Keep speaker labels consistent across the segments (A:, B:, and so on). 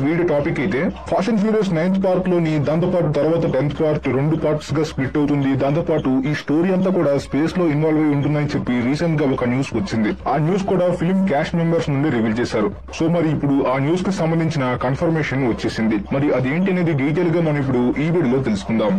A: వీడి టాపిక్ అయితే Fast and Furious ninth part లోని దాంతో పాటు తర్వాత టెన్త్ పార్ట్ రెండు పార్ట్స్ గా స్ప్లిట్ అవుతుంది దాంతో పాటు ఈ స్టోరీ అంతా కూడా స్పేస్ లో ఇన్వాల్వ్ అయి ఉంటుందని చెప్పి రీసెంట్ గా ఒక న్యూస్ వచ్చింది ఆ న్యూస్ కూడా ఫిల్మ్ క్యాష్ మెంబర్స్ నుండి రివీల్ చేశారు సో మరి ఇప్పుడు ఆ న్యూస్ కి సంబంధించిన కన్ఫర్మేషన్ వచ్చేసింది మరి అదేంటి అనేది డీటెయిల్ గా మనం ఇప్పుడు ఈ వీడియోలో తెలుసుకుందాం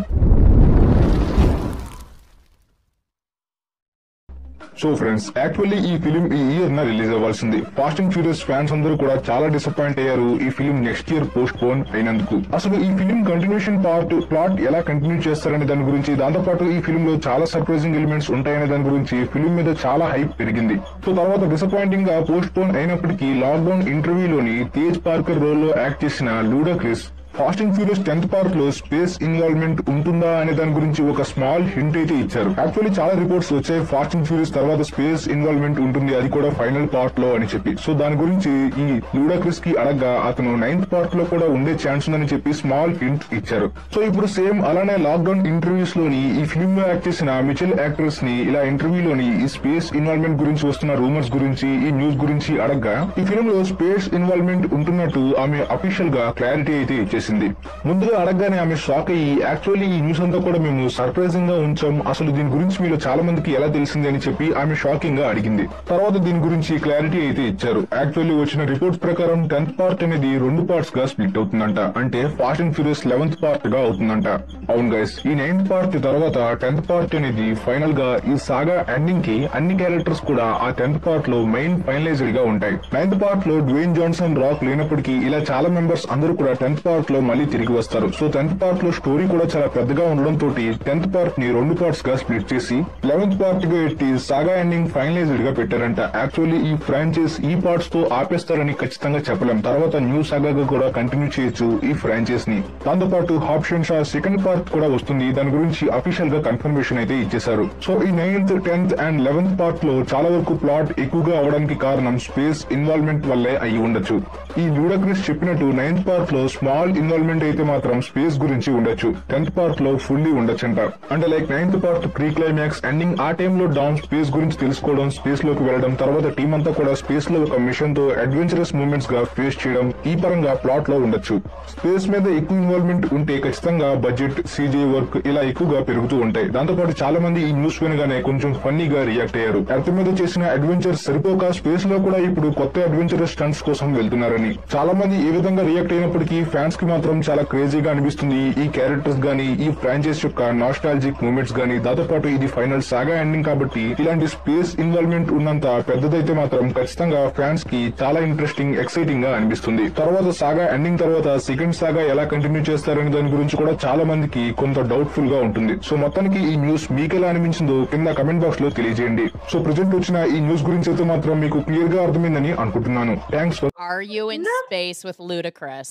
A: సో ఫ్రెండ్స్ యాక్చువల్లీ ఈ ఫిలిం ఈ ఇయర్ న రిలీజ్ అవ్వాల్సింది ఫాస్ట్ అండ్ ఫ్యూరియస్ ఫ్యాన్స్ అందరూ కూడా చాలా డిసప్పాయింట్ అయ్యారు ఈ film next year postpone అయినందుకు అసలు ఈ ఫిలిం కంటిన్యూషన్ పార్ట్ ప్లాట్ ఎలా కంటిన్యూ చేస్తారనే దాని గురించి దాంతో పాటు ఈ ఫిలిం లో చాలా సర్ప్రైజింగ్ ఎలిమెంట్స్ ఉంటాయనే దాని గురించి ఫిలిం మీద చాలా హైప్ పెరిగింది సో తర్వాత డిసప్పాయింటింగ్ గా పోస్ట్ పోన్ అయినప్పటికీ లాక్డౌన్ ఇంటర్వ్యూలోని తేజ్ పార్కర్ రోల్ లో యాక్ట్ చేసిన Ludacris Fast and Furious tenth part లో స్పేస్ ఇన్వాల్వ్మెంట్ ఉంటుందా అనే దాని గురించి ఒక స్మాల్ హింట్ అయితే ఇచ్చారు యాక్చువల్లీ చాలా రిపోర్ట్స్ వచ్చాయి ఫాస్ట్ అండ్ ఫ్యూరియస్ తర్వాత స్పేస్ ఇన్వాల్వ్మెంట్ ఉంటుంది అది కూడా ఫైనల్ పార్ట్ లో అని చెప్పి సో దాని గురించి ఈ లూడాక్రిస్ కి అడగ్గా అతను నైన్త్ పార్ట్ లో కూడా ఉండే ఛాన్స్ ఉందని చెప్పి స్మాల్ హింట్ ఇచ్చారు సో ఇప్పుడు సేమ్ అలానే లాక్డౌన్ ఇంటర్వ్యూస్ లోని ఈ ఫిల్మ్ లో యాక్ట్ చేసిన మిచిల్ యాక్ట్రెస్ ని ఇలా ఇంటర్వ్యూలోని ఈ స్పేస్ ఇన్వాల్వ్మెంట్ గురించి వస్తున్న రూమర్స్ గురించి ఈ న్యూస్ గురించి అడగ్గా ఈ ఫిల్మ్ లో స్పేస్ ఇన్వాల్వ్మెంట్ ఉంటున్నట్టు ఆమె అఫీషియల్ గా క్లారిటీ అయితే ఇచ్చేసింది ముందుగా అడగగానే ఆమె షాక్ అయ్యి యాక్చువల్లీ ఈ న్యూస్ అంతా కూడా మేము సర్ప్రైజింగ్ గా ఉంచాం అసలు దీని గురించి మీలో చాలా మందికి ఎలా తెలిసింది అని చెప్పి ఆమె షాకింగ్ గా అడిగింది తర్వాత దీని గురించి క్లారిటీ అయితే ఇచ్చారు యాక్చువల్లీ వచ్చిన రిపోర్ట్స్ ప్రకారం టెన్త్ పార్ట్ అనేది రెండు పార్ట్స్ గా స్ప్లిట్ అవుతుందంట అంటే Fast and Furious eleventh part గా అవుతుందంట అవును గైస్ ఈ నైన్త్ పార్ట్ తర్వాత టెన్త్ పార్ట్ అనేది ఫైనల్ గా ఈ సాగా ఎండింగ్ కి అన్ని క్యారెక్టర్స్ కూడా ఆ టెన్త్ పార్ట్ లో మెయిన్ ఫైనలైజ్డ్ గా ఉంటాయి నైన్త్ పార్ట్ లో డ్వేన్ జాన్సన్ రాక్ లేనప్పటికీ ఇలా చాలా మెంబర్స్ అందరూ కూడా టెన్త్ పార్ట్ లో మళ్ళీ తిరిగి వస్తారు సో టెన్త్ పార్ట్ లో స్టోరీ కూడా చాలా పెద్దగా ఉండడం తోటి టెన్త్ పార్ట్ ని రెండు పార్ట్స్ గా స్ప్లిట్ చేసి లెవెన్త్ పార్ట్ గా ఎట్టి సాగా ఎండింగ్ ఫైనలైజ్డ్ గా పెట్టారంట యాక్చువల్లీ ఈ ఫ్రాంచైజ్ ఈ పార్ట్స్ తో ఆపేస్తారని ఖచ్చితంగా చెప్పలేం తర్వాత న్యూ సాగాగా కూడా కంటిన్యూ చేయొచ్చు ఈ ఫ్రాంచైజ్ ని దాంతో పాటు ఆప్షన్ షా సెకండ్ పార్ట్ కూడా వస్తుంది దాని గురించి అఫీషియల్ గా కన్ఫర్మేషన్ అయితే ఇచ్చేశారు సో ఈ ninth tenth and eleventh part లో చాలా వరకు ప్లాట్ ఎక్కువగా అవడానికి కారణం స్పేస్ ఇన్వాల్వ్మెంట్ వల్లే అయి ఉండొచ్చు ఈ లూడక్రిస్ చెప్పినట్టు నైన్త్ పార్ట్ లో స్మాల్ ఇన్వాల్వ్మెంట్ అయితే మాత్రం స్పేస్ గురించి ఉండొచ్చు టెన్త్ పార్ట్ లో ఫుల్లీ ఉండొచ్చంట అంటే like ninth part pre climax ending ఆ టైంలో డౌన్ స్పేస్ గురించి తెలుసుకోవడం స్పేస్ లోకి వెళ్ళడం తర్వాత టీం అంతా కూడా స్పేస్ లో ఒక మిషన్ తో అడ్వెంచరస్ మూమెంట్స్ గా ఫేస్ చేయడం ఈ పరంగా ప్లాట్ లో ఉండొచ్చు స్పేస్ మీద ఎక్కువ ఇన్వాల్వ్మెంట్ ఉంటే ఖచ్చితంగా బడ్జెట్ సీజీ వర్క్ ఇలా ఎక్కువగా పెరుగుతూ ఉంటాయి దాంతో పాటు చాలా మంది ఈ న్యూస్ వినగానే కొంచెం ఫన్నీగా రియాక్ట్ అయ్యారు ఎర్త్ మీద చేసిన అడ్వెంచర్ సరిపోక స్పేస్ లో కూడా ఇప్పుడు కొత్త అడ్వెంచరస్ స్టంట్స్ కోసం వెళ్తున్నారని చాలా మంది ఏ విధంగా రియాక్ట్ అయినప్పటికీ ఫ్యాన్స్ కి మాత్రం చాలా క్రేజీగా అనిపిస్తుంది ఈ క్యారెక్టర్స్ గానీ ఈ ఫ్రాంచైజ్ యొక్క నాస్టాలజిక్ మూమెంట్స్ గానీ దాంతో పాటు ఇది ఫైనల్ సాగా ఎండింగ్ కాబట్టి ఇలాంటి స్పేస్ ఇన్వాల్వ్మెంట్ ఉన్నంత పెద్దదైతే మాత్రం ఖచ్చితంగా ఫ్యాన్స్ కి చాలా ఇంట్రెస్టింగ్ ఎక్సైటింగ్ గా అనిపిస్తుంది తర్వాత సాగా ఎండింగ్ తర్వాత సెకండ్ సాగా ఎలా కంటిన్యూ చేస్తారనే దాని గురించి కూడా చాలా మందికి కొంత డౌట్ఫుల్ గా ఉంటుంది సో మొత్తానికి ఈ న్యూస్ మీకు ఎలా అనిపించిందో కింద కమెంట్ బాక్స్ లో తెలియజేయండి సో ప్రజెంట్ వచ్చిన ఈ న్యూస్ గురించి అయితే మాత్రం మీకు క్లియర్ గా అర్థమైందని అనుకుంటున్నాను thanks for
B: Are you in
C: No.
B: space with Ludacris?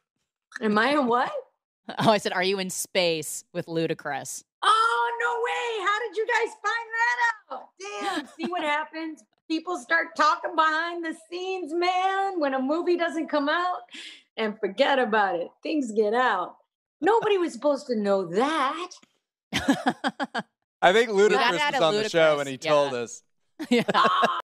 C: Am I in what?
B: Oh, I said, are you in space with Ludacris?
C: Oh, no way. How did you guys find that out? Damn. See what happens? People start talking behind the scenes, man, when a movie doesn't come out and forget about it. Things get out. Nobody was supposed to know that.
D: I think Ludacris
B: had
D: was
B: a
D: on the show
B: Ludacris,
D: and he
B: yeah.
D: told us.
B: yeah.